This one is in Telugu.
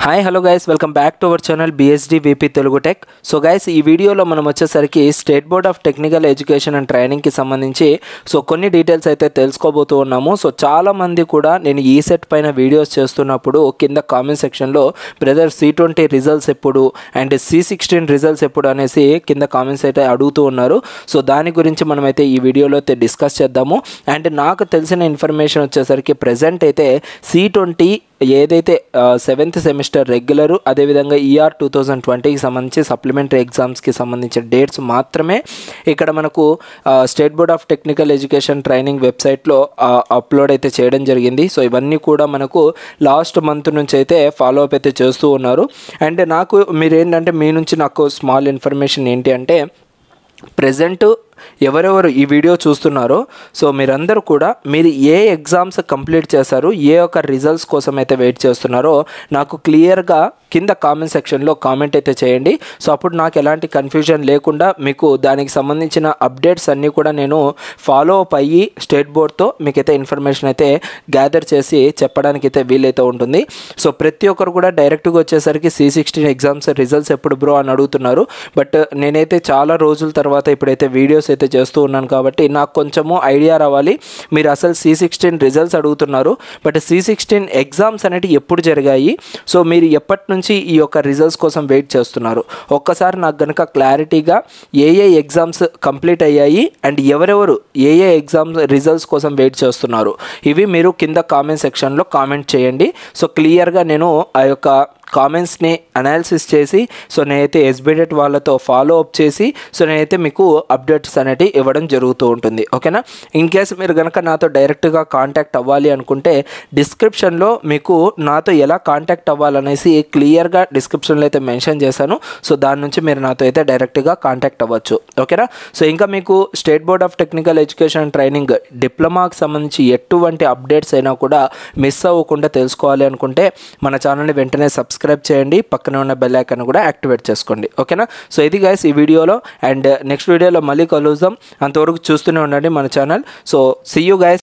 hi hello guys welcome back to our channel BSD VP Telugu tech so guys ఈ వీడియోలో మనం వచ్చేసరికి state board of technical education and ట్రైనింగ్కి సంబంధించి సో కొన్ని డీటెయిల్స్ అయితే తెలుసుకోబోతూ ఉన్నాము సో చాలా మంది కూడా నేను ఈ సెట్ పైన వీడియోస్ చేస్తున్నప్పుడు కింద కామెంట్ సెక్షన్లో బ్రదర్ సి ట్వంటీ రిజల్ట్స్ ఎప్పుడు అండ్ సి సిక్స్టీన్ రిజల్ట్స్ ఎప్పుడు అనేసి కింద కామెంట్స్ అయితే అడుగుతూ ఉన్నారు సో దాని గురించి మనమైతే ఈ వీడియోలో అయితే డిస్కస్ చేద్దాము అండ్ నాకు తెలిసిన ఇన్ఫర్మేషన్ వచ్చేసరికి ప్రజెంట్ అయితే సి ట్వంటీ ఏదైతే సెవెంత్ సెమిస్టర్ రెగ్యులరు అదేవిధంగా ఈఆర్ టూ థౌజండ్ ట్వంటీకి సంబంధించి సప్లిమెంటరీ ఎగ్జామ్స్కి సంబంధించిన డేట్స్ మాత్రమే ఇక్కడ మనకు state board of technical education training వెబ్సైట్లో అప్లోడ్ అయితే చేయడం జరిగింది సో ఇవన్నీ కూడా మనకు లాస్ట్ మంత్ నుంచి అయితే ఫాలో అప్ అయితే చేస్తూ ఉన్నారు అండ్ నాకు మీరు ఏంటంటే మీ నుంచి నాకు స్మాల్ ఇన్ఫర్మేషన్ ఏంటి అంటే ప్రజెంట్ ఎవరెవరు ఈ వీడియో చూస్తున్నారో సో మీరందరూ కూడా మీరు ఏ ఎగ్జామ్స్ కంప్లీట్ చేశారు ఏ ఒక్క రిజల్ట్స్ కోసం అయితే వెయిట్ చేస్తున్నారో నాకు క్లియర్గా కింద కామెంట్ సెక్షన్లో కామెంట్ అయితే చేయండి సో అప్పుడు నాకు ఎలాంటి కన్ఫ్యూజన్ లేకుండా మీకు దానికి సంబంధించిన అప్డేట్స్ అన్నీ కూడా నేను ఫాలో అప్ అయ్యి స్టేట్ బోర్డ్తో మీకైతే ఇన్ఫర్మేషన్ అయితే గ్యాదర్ చేసి చెప్పడానికి అయితే వీలైతే ఉంటుంది సో ప్రతి ఒక్కరు కూడా డైరెక్ట్గా వచ్చేసరికి సి సిక్స్టీన్ ఎగ్జామ్స్ రిజల్ట్స్ ఎప్పుడు బ్రో అని అడుగుతున్నారు బట్ నేనైతే చాలా రోజుల తర్వాత ఇప్పుడైతే వీడియోస్ అయితే చేస్తూ ఉన్నాను కాబట్టి నాకు కొంచెము ఐడియా రావాలి మీరు అసలు సి సిక్స్టీన్ రిజల్ట్స్ అడుగుతున్నారు బట్ సి సిక్స్టీన్ ఎగ్జామ్స్ అనేవి ఎప్పుడు జరిగాయి సో మీరు ఎప్పటి నుంచి ఈ యొక్క రిజల్ట్స్ కోసం వెయిట్ చేస్తున్నారు ఒక్కసారి నాకు కనుక క్లారిటీగా ఏ ఏ ఎగ్జామ్స్ కంప్లీట్ అయ్యాయి అండ్ ఎవరెవరు ఏ ఏ ఎగ్జామ్స్ రిజల్ట్స్ కోసం వెయిట్ చేస్తున్నారు ఇవి మీరు కింద కామెంట్ సెక్షన్లో కామెంట్ చేయండి సో క్లియర్గా నేను ఆ యొక్క కామెంట్స్ని అనాలిసిస్ చేసి సో నేనైతే ఎస్బిడెట్ వాళ్ళతో ఫాలో అప్ చేసి సో నేనైతే మీకు అప్డేట్స్ అనేవి ఇవ్వడం జరుగుతూ ఉంటుంది ఓకేనా ఇన్ కేస్ మీరు కనుక నాతో డైరెక్ట్గా కాంటాక్ట్ అవ్వాలి అనుకుంటే డిస్క్రిప్షన్లో మీకు నాతో ఎలా కాంటాక్ట్ అవ్వాలనేసి క్లియర్గా డిస్క్రిప్షన్లో అయితే మెన్షన్ చేశాను సో దాని నుంచి మీరు నాతో అయితే డైరెక్ట్గా కాంటాక్ట్ అవ్వచ్చు ఓకేనా సో ఇంకా మీకు state board of technical education training డిప్లొమాకి సంబంధించి ఎటువంటి అప్డేట్స్ అయినా కూడా మిస్ అవ్వకుండా తెలుసుకోవాలి అనుకుంటే మన ఛానల్ని వెంటనే సబ్స్క్రైబ్ చేయండి పక్కనే ఉన్న బెల్ ఐకాన్ కూడా యాక్టివేట్ చేసుకోండి ఓకేనా సో ఇది గైస్ ఈ వీడియోలో అండ్ నెక్స్ట్ వీడియోలో మళ్ళీ కలుద్దాం అంతవరకు చూస్తూనే ఉండండి మన channel so see you guys